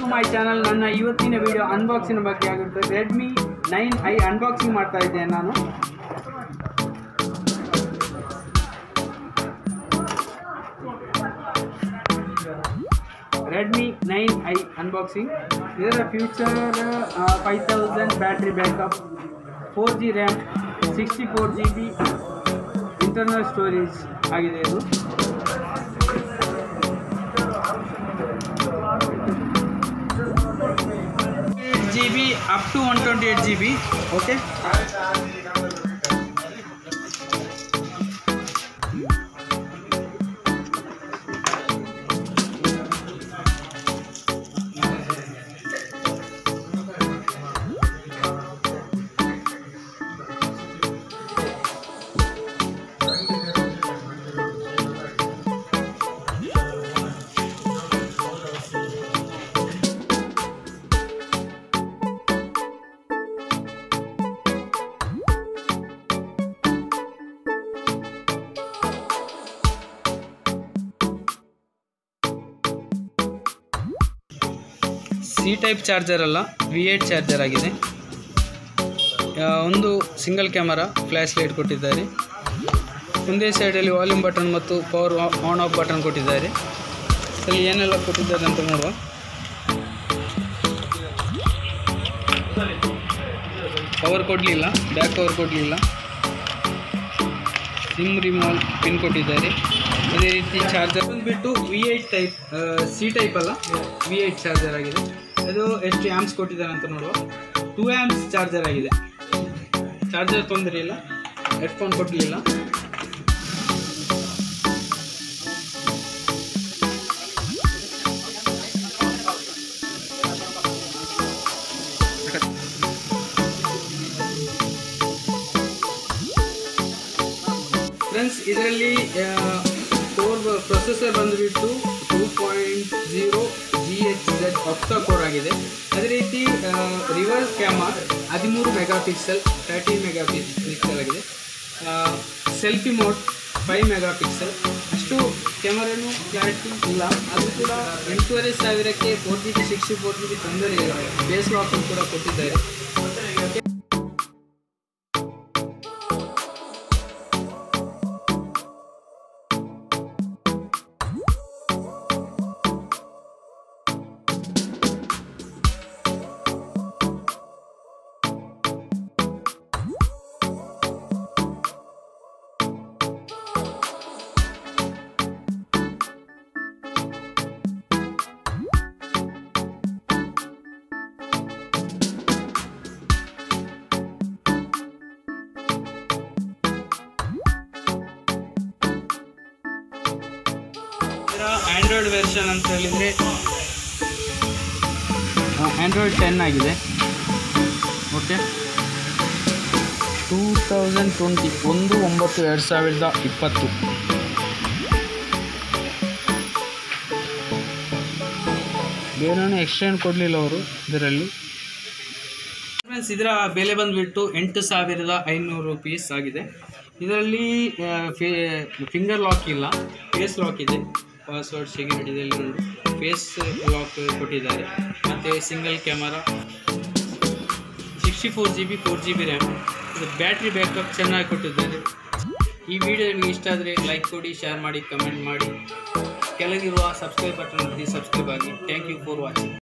my channel ನನ್ನ ಇವತ್ತಿನ video unboxing ಬಗ್ಗೆ ಆಗಿರುತ್ತೆ ರೆಡ್ಮಿ ನೈನ್ ಐ ಅನ್ಬಾಕ್ಸಿಂಗ್ ಮಾಡ್ತಾ ಇದ್ದೇನೆ ನಾನು ರೆಡ್ಮಿ ನೈನ್ ಐ ಅನ್ಬಾಕ್ಸಿಂಗ್ ಇದರ future five thousand battery backup four G RAM sixty four G B internal storage ಆಗಿದೆ ಇದು eight G B up to one twenty eight G B okay C type charger ಅಲ್ಲ V eight charger ಆಗಿದೆ ಆ, ಒಂದು single camera flash light ಕೊಟ್ಟಿದ್ದಾರೆ ಒಂದೇ ಸೈಡಲ್ಲಿ volume button ಮತ್ತು ಪವರ್ ಆನ್ ಆಫ್ ಬಟನ್ ಕೊಟ್ಟಿದ್ದಾರೆ ಅಲ್ಲಿ ಏನೆಲ್ಲ ಕೊಟ್ಟಿದ್ದಾರೆ ಅಂತ ನೋಡುವ ಪವರ್ ಕೊಡಲಿಲ್ಲ ಬ್ಯಾಕ್ ಪವರ್ ಕೊಡಲಿಲ್ಲ ಸಿಮ್ ರಿಮೋಲ್ ಪಿನ್ ಕೊಟ್ಟಿದ್ದಾರೆ ಅದೇ ರೀತಿ ಚಾರ್ಜರ್ ಬಂದುಬಿಟ್ಟು V eight type C type ಅಲ್ಲ ವಿ ಏಟ್ ಚಾರ್ಜರ್ ಆಗಿದೆ ಅದು ಎಷ್ಟು ಆ್ಯಮ್ಸ್ ಕೊಟ್ಟಿದ್ದಾರೆ ಅಂತ ನೋಡುವ ಟೂ ಆ್ಯಮ್ಸ್ ಚಾರ್ಜರ್ ಆಗಿದೆ ಚಾರ್ಜರ್ ತೊಂದರೆ ಇಲ್ಲ ಹೆಡ್ಫೋನ್ ಕೊಡಲಿಲ್ಲ ಫ್ರೆಂಡ್ಸ್ ಇದರಲ್ಲಿ ಕೋರ್ ಪ್ರೊಸೆಸರ್ ಬಂದುಬಿಟ್ಟು two point zero G H Z octa core ಆಗಿದೆ ಅದೇ ರೀತಿ ರಿವರ್ಸ್ ಕ್ಯಾಮರಾ ಹದಿಮೂರು megapixel thirteen megapixel ಆಗಿದೆ selfie mode five megapixel ಅಷ್ಟು ಕ್ಯಾಮರಾನು ಕ್ಲಾರಿಟಿ ಇಲ್ಲ ಅದು ಕೂಡ ಎಂಟೂವರೆ ಸಾವಿರಕ್ಕೆ four G B sixty four G B ತೊಂದರೆ ಇಲ್ಲ ಬೇಸ್ ಲಾಕ್ ಕೂಡ ಕೊಟ್ಟಿದ್ದಾರೆ ಇದರ ಆ್ಯಂಡ್ರಾಯ್ಡ್ ವೆರ್ಷನ್ ಅಂತ ಹೇಳಿದರೆ ಆ್ಯಂಡ್ರಾಯ್ಡ್ ಟೆನ್ ಆಗಿದೆ ಓಕೆ ಟೂ ತೌಸಂಡ್ ಟ್ವೆಂಟಿ ಒಂದು ಒಂಬತ್ತು ಎರಡು ಸಾವಿರದ ಇಪ್ಪತ್ತು ಬೇರೆ ಎಕ್ಸ್ಟೆಂಡ್ ಕೊಡಲಿಲ್ಲ ಅವರು ಇದರಲ್ಲಿ ಫ್ರೆಂಡ್ಸ್ ಇದರ ಬೆಲೆ ಬಂದುಬಿಟ್ಟು ಎಂಟು ಸಾವಿರದ ಐನೂರು ರುಪೀಸ್ ಆಗಿದೆ ಇದರಲ್ಲಿ ಫಿಂಗರ್ ಲಾಕ್ ಇಲ್ಲ ಫೇಸ್ ಲಾಕ್ ಇದೆ ಪಾಸ್ವರ್ಡ್ ಸೆಕ್ಯೂರಿಟಿ ಇದೆಲ್ಲ ಉಂಟು ಫೇಸ್ ಲಾಕ್ ಕೊಟ್ಟಿದ್ದಾರೆ ಮತ್ತು single camera sixty four G B four G B RAM ಇದು ಬ್ಯಾಟ್ರಿ ಬ್ಯಾಕಪ್ ಚೆನ್ನಾಗಿ ಕೊಟ್ಟಿದ್ದಾರೆ ಈ ವಿಡಿಯೋ ನಿಮಗೆ ಇಷ್ಟ ಆದರೆ ಲೈಕ್ ಕೊಡಿ ಶೇರ್ ಮಾಡಿ ಕಮೆಂಟ್ ಮಾಡಿ ಕೆಳಗಿರುವ ಸಬ್ಸ್ಕ್ರೈಬ್ ಬಟನ್ ಒತ್ತಿ ಸಬ್ಸ್ಕ್ರೈಬ್ ಆಗಿ ಥ್ಯಾಂಕ್ ಯು ಫಾರ್ ವಾಚಿಂಗ್